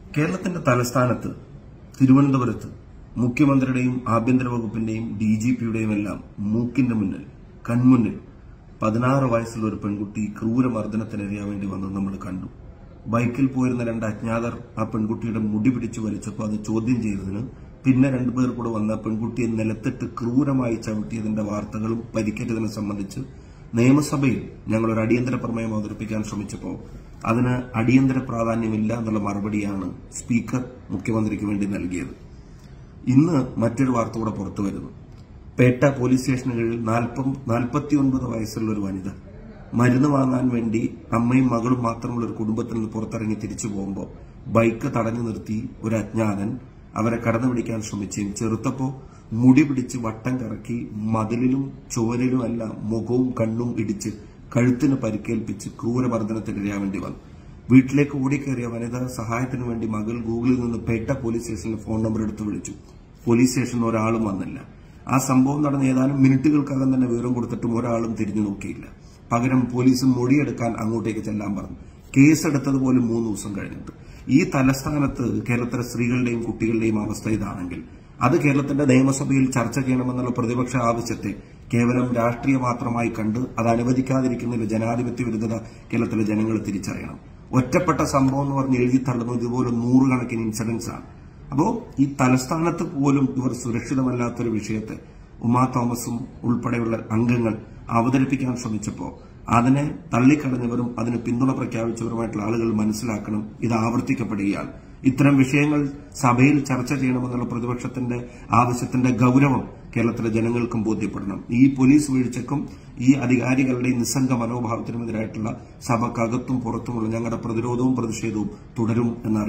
കേരളത്തിന്റെ തലസ്ഥാനത്ത് തിരുവനന്തപുരത്ത് മുഖ്യമന്ത്രിയുടെയും ആഭ്യന്തര വകുപ്പിന്റെയും ഡി ജി പിയുടെയും എല്ലാം മൂക്കിന്റെ മുന്നിൽ കൺമുന്നിൽ പതിനാറ് വയസ്സുള്ള ഒരു പെൺകുട്ടി ക്രൂരമർദ്ദനത്തിനിരയാൻ വേണ്ടി വന്നത് നമ്മൾ കണ്ടു ബൈക്കിൽ പോയിരുന്ന രണ്ട് അജ്ഞാതർ ആ പെൺകുട്ടിയുടെ മുടി പിടിച്ചു വലിച്ചപ്പോൾ അത് ചോദ്യം ചെയ്തതിന് പിന്നെ രണ്ടുപേർ കൂടെ വന്ന പെൺകുട്ടിയെ നിലത്തിട്ട് ക്രൂരമായി ചവിട്ടിയതിന്റെ വാർത്തകളും പരിക്കേറ്റതിനെ സംബന്ധിച്ച് നിയമസഭയിൽ ഞങ്ങൾ ഒരു അടിയന്തര പ്രമേയം അവതരിപ്പിക്കാൻ ശ്രമിച്ചപ്പോൾ അതിന് അടിയന്തര പ്രാധാന്യമില്ല എന്നുള്ള മറുപടിയാണ് സ്പീക്കർ മുഖ്യമന്ത്രിക്ക് വേണ്ടി നൽകിയത് ഇന്ന് മറ്റൊരു വാർത്ത കൂടെ പുറത്തു വരുന്നു പേട്ട പോലീസ് സ്റ്റേഷനുകളിൽ നാൽപ്പത്തിയൊൻപത് വയസ്സുള്ള ഒരു വനിത മരുന്ന് വാങ്ങാൻ വേണ്ടി അമ്മയും മകളും മാത്രമുള്ള ഒരു കുടുംബത്തിൽ നിന്ന് പുറത്തിറങ്ങി തിരിച്ചു പോകുമ്പോൾ ബൈക്ക് തടഞ്ഞു നിർത്തി ഒരു അജ്ഞാതൻ അവരെ കടന്നു പിടിക്കാൻ ശ്രമിച്ചും ചെറുത്തപ്പോ മുടി പിടിച്ച് വട്ടം കറക്കി മതിലിലും ചോരയിലും അല്ല മുഖവും കണ്ണും ഇടിച്ച് കഴുത്തിന് പരിക്കേൽപ്പിച്ച് ക്രൂരമർദ്ദനത്തിനിരയാൻ വേണ്ടി വന്നു വീട്ടിലേക്ക് ഓടിക്കയറിയ വനിത സഹായത്തിനു വേണ്ടി മകൾ ഗൂഗിളിൽ നിന്ന് പേട്ട പോലീസ് സ്റ്റേഷനിൽ ഫോൺ നമ്പർ എടുത്ത് വിളിച്ചു പോലീസ് സ്റ്റേഷനിൽ ഒരാളും വന്നില്ല ആ സംഭവം നടന്ന ഏതാനും മിനിറ്റുകൾക്കകം തന്നെ വിവരം കൊടുത്തിട്ടും ഒരാളും തിരിഞ്ഞു നോക്കിയില്ല പകരം പോലീസ് മൊഴിയെടുക്കാൻ അങ്ങോട്ടേക്ക് ചെല്ലാൻ പറഞ്ഞു കേസെടുത്തത് പോലും മൂന്ന് ദിവസം കഴിഞ്ഞിട്ട് ഈ തലസ്ഥാനത്ത് കേരളത്തിലെ സ്ത്രീകളുടെയും കുട്ടികളുടെയും അവസ്ഥ ഇതാണെങ്കിൽ അത് കേരളത്തിന്റെ നിയമസഭയിൽ ചർച്ച ചെയ്യണമെന്നുള്ള പ്രതിപക്ഷ ആവശ്യത്തെ കേവലം രാഷ്ട്രീയ മാത്രമായി കണ്ട് അത് അനുവദിക്കാതിരിക്കുന്നതിൽ ജനാധിപത്യ വിരുദ്ധത കേരളത്തിലെ ജനങ്ങൾ തിരിച്ചറിയണം ഒറ്റപ്പെട്ട സംഭവം എന്ന് പറഞ്ഞ് എഴുതി തള്ളുന്നത് ഇതുപോലെ നൂറുകണക്കിന് ഇൻസിഡൻസ് ആണ് അപ്പോ ഈ തലസ്ഥാനത്ത് പോലും ഇവർ സുരക്ഷിതമല്ലാത്തൊരു വിഷയത്തെ ഉമാ തോമസും ഉൾപ്പെടെയുള്ള അംഗങ്ങൾ അവതരിപ്പിക്കാൻ ശ്രമിച്ചപ്പോൾ അതിനെ തള്ളിക്കളഞ്ഞവരും അതിന് പിന്തുണ പ്രഖ്യാപിച്ചവരുമായിട്ടുള്ള ആളുകൾ മനസ്സിലാക്കണം ഇത് ആവർത്തിക്കപ്പെടുകയാണ് ഇത്തരം വിഷയങ്ങൾ സഭയിൽ ചർച്ച ചെയ്യണമെന്നുള്ള പ്രതിപക്ഷത്തിന്റെ ആവശ്യത്തിന്റെ ഗൌരവം കേരളത്തിലെ ജനങ്ങൾക്കും ബോധ്യപ്പെടണം ഈ പോലീസ് വീഴ്ചക്കും ഈ അധികാരികളുടെ നിസ്സംഗ മനോഭാവത്തിനുമെതിരായിട്ടുള്ള സഭക്കകത്തും പുറത്തുമുള്ള ഞങ്ങളുടെ പ്രതിരോധവും പ്രതിഷേധവും തുടരും എന്നറിയാം